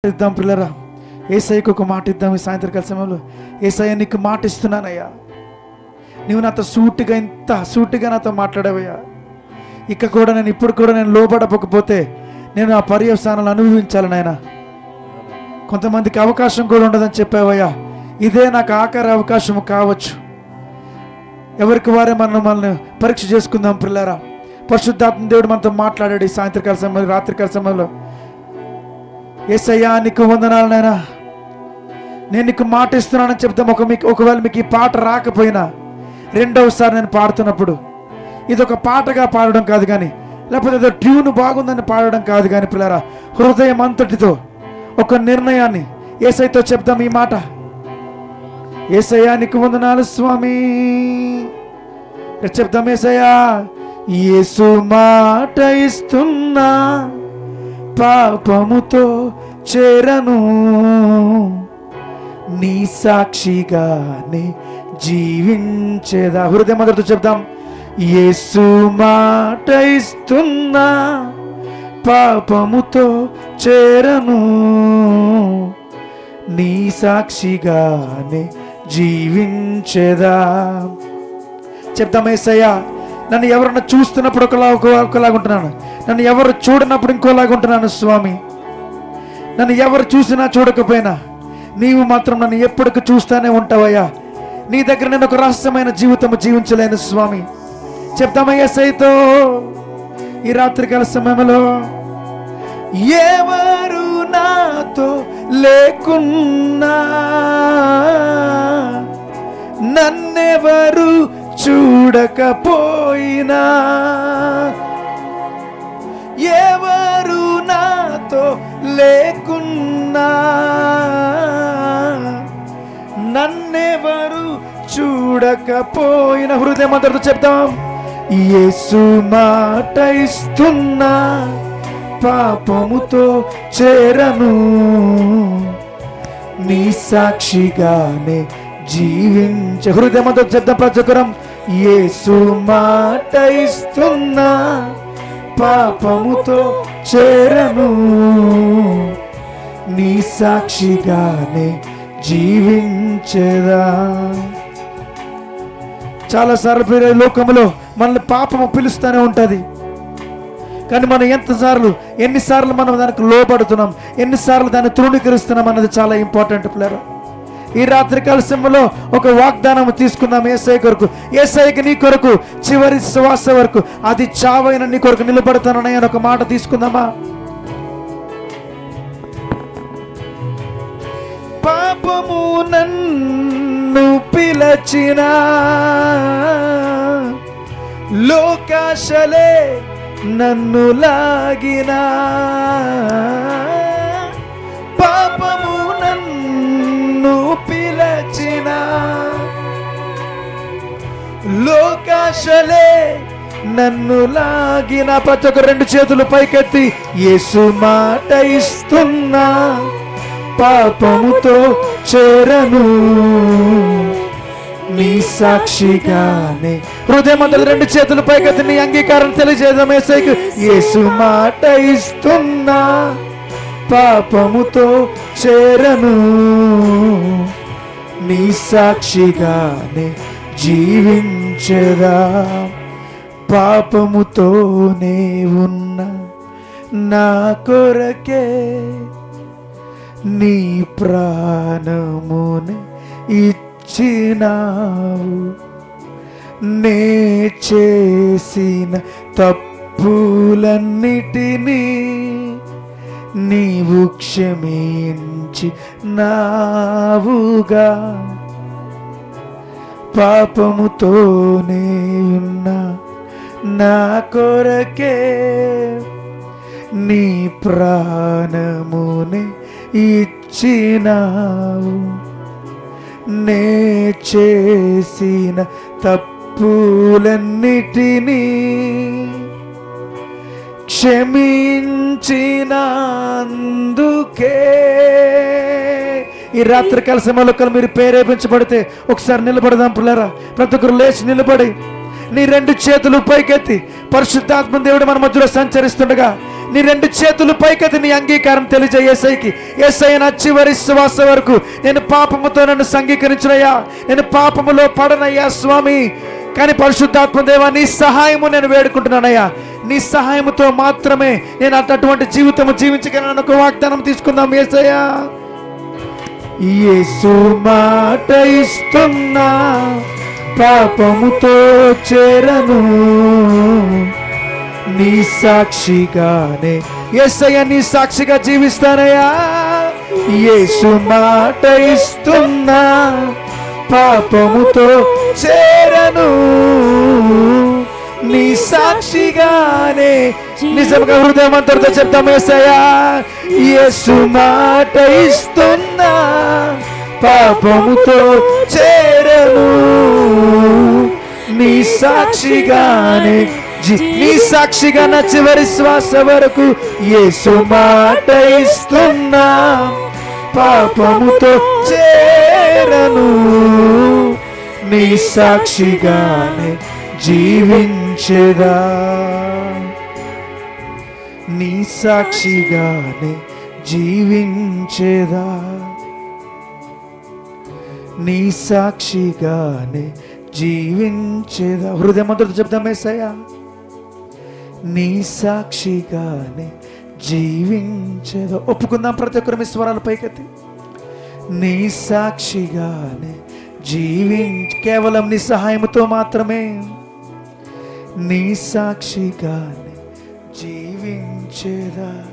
ఇద్దాం పిల్లరా ఏసఐకి ఒక మాట ఇద్దాం ఈ సాయంత్రకాల సమయంలో ఏసయ్య నీకు మాట ఇస్తున్నానయ్యా నీవు నాతో సూటిగా ఇంత సూటిగా నాతో మాట్లాడవయ్యా ఇక కూడా నేను ఇప్పుడు కూడా నేను లోబడకపోతే నేను ఆ పర్యవసానాలు అనుభవించాలి నాయన కొంతమందికి అవకాశం కూడా ఉండదని చెప్పావయ్యా ఇదే నాకు ఆఖరి అవకాశం కావచ్చు ఎవరికి వారే మనం మనల్ని పరీక్ష చేసుకుందాం పిల్లరా పరిశుద్ధాత్మ దేవుడు మనతో మాట్లాడాడు ఈ సాయంత్రకాల సమయంలో రాత్రికాల సమయంలో ఏసయ్యా నీకు వందనాలు నాయనా నేను నీకు మాట ఇస్తున్నానని చెప్తాం ఒక మీకు ఒకవేళ మీకు ఈ పాట రాకపోయినా రెండవసారి నేను పాడుతున్నప్పుడు ఇది ఒక పాటగా పాడడం కాదు కానీ లేకపోతే ఏదో ట్యూన్ బాగుందని పాడడం కాదు కానీ పిల్లరా హృదయం అంతటితో ఒక నిర్ణయాన్ని ఏసైతో చెప్తాం ఈ మాట ఏసయ్యా నీకు వందనాలు స్వామి రేపు చెప్తాం ఏసయ్యా యేసు మాట ఇస్తున్నా పాపముతో చేరను నీ సాక్షిగానే జీవించేదా హృదయం మొదటితో చెప్దాం యేసు మాట ఇస్తున్నా పాపముతో చేరను నీ సాక్షిగానే జీవించేదా చెప్తాం ఏసయ్యా నన్ను ఎవరన్నా చూస్తున్నప్పుడు ఒకలా ఒక- ఒకలాగా ఉంటున్నాను నన్ను ఎవరు చూడనప్పుడు ఇంకోలాగా ఉంటున్నాను స్వామి నన్ను ఎవరు చూసినా చూడకపోయినా నీవు మాత్రం నన్ను ఎప్పటికి చూస్తానే ఉంటావయ్యా నీ దగ్గర నేను ఒక రహస్యమైన జీవితం జీవించలేను స్వామి చెప్తామయ్యా సైతో ఈ రాత్రికాల సమయంలో ఎవరు నాతో లేకున్నా నన్నెవరు చూడకపోయినా ఎవరు నాతో లేకున్నా నన్నెవరు చూడకపోయిన హృదయం అందరితో చెప్తాం యేసు మాట ఇస్తున్నా పాపముతో చేరను నీ సాక్షిగానే జీవించ హృదయంతో చెప్తాం ప్రచకరం యేసు మాట ఇస్తున్నా పాపముతో చేరను నీ సాక్షిగానే జీవించేదా చాలా సార్లు ఈ లోకంలో మనల్ని పాపము పిలుస్తూనే ఉంటుంది కానీ మనం ఎంతసార్లు ఎన్నిసార్లు మనం దానికి లోపడుతున్నాం ఎన్నిసార్లు దాన్ని తృణీకరిస్తున్నాం అన్నది చాలా ఇంపార్టెంట్ ప్లేయర్ ఈ రాత్రి కాలశంలో ఒక వాగ్దానం తీసుకుందాం ఏసఐ కొరకు ఏసఐకి నీ కొరకు చివరి శ్వాస వరకు అది చావైన నీ కొరకు నిలబడతానని అని ఒక మాట తీసుకుందామా పాపము నన్ను పిలచిన లోకాశలే నన్ను లాగిన పాపము నన్ను పిలచిన లోకాశలే నన్ను లాగిన ప్రతి ఒక్క రెండు చేతులు పైకెత్తి యేసు మాట ఇస్తున్నా పాపముతో చేరను నీ సాక్షిగానే హృదయం అంతా రెండు చేతులు పైకెత్తి నీ అంగీకారం తెలియజేద్దాం ఏసైకి యేసు మాట ఇస్తున్నా పాపముతో చేరను నీ సాక్షిగానే జీవించదా పాపముతోనే ఉన్న నా కొరకే నీ ప్రాణముని ఇచ్చినావు నే చేసిన తప్పులన్నిటినీ నీవు క్షమించి నావుగా పాపముతోనే ఉన్న నా కొరకే నీ ప్రాణముని ఇచ్చినావు నే చేసిన తప్పులన్నిటినీ క్షమించినందుకే ఈ రాత్రికాల సమయంలో ఒకరు మీరు ప్రేరేపించబడితే ఒకసారి నిలబడదాం పిల్లరా ప్రతి ఒక్కరు లేచి నిలబడి నీ రెండు చేతులు పైకెత్తి పరిశుద్ధాత్మ దేవుడు మన మధ్యలో సంచరిస్తుండగా నీ రెండు చేతులు పైకెత్తి నీ అంగీకారం తెలియజేయ ఏసైకి ఏసై నా చివరి శ్వాస వరకు నేను పాపముతో నన్ను సంగీకరించునయ్యా నేను పాపములో పడనయ్యా స్వామి కానీ పరిశుద్ధాత్మ దేవా నీ సహాయము నేను వేడుకుంటున్నానయ్యా నీ సహాయముతో మాత్రమే నేను అటువంటి జీవితము జీవించగలను ఒక వాగ్దానం తీసుకుందాం ఏసయ్యా యేసు మాట ఇస్తున్నా పాపముతో చేరను నీ సాక్షిగానే ఎస్ఐ నీ సాక్షిగా జీవిస్తానయ్యా యేసు మాట ఇస్తున్నా పాపముతో చేరను నీ సాక్షిగానే నిజంగా హృదయం అంతటితో చెప్తాం ఏసయ్యా యేసు మాట ఇస్తున్నా పాపముతో చేరను నీ సాక్షిగానే జీ- నీ సాక్షిగా నా చివరి శ్వాస వరకు యేసు మాట ఇస్తున్నా పాపముతో చేరను నీ సాక్షిగానే జీవించేదా నీ సాక్షిగానే జీవించేదా నీ సాక్షిగానే జీవించేదా హృదయమంతటితో చెప్తాం ఏసయ్యా నీ సాక్షిగానే జీవించేదా ఒప్పుకుందాం ప్రతి ఒక్కరు మీ స్వరాలు పైకెత్తి నీ సాక్షిగానే జీవించ కేవలం నీ సహాయముతో మాత్రమే నీ సాక్షిగానే జీవించేదా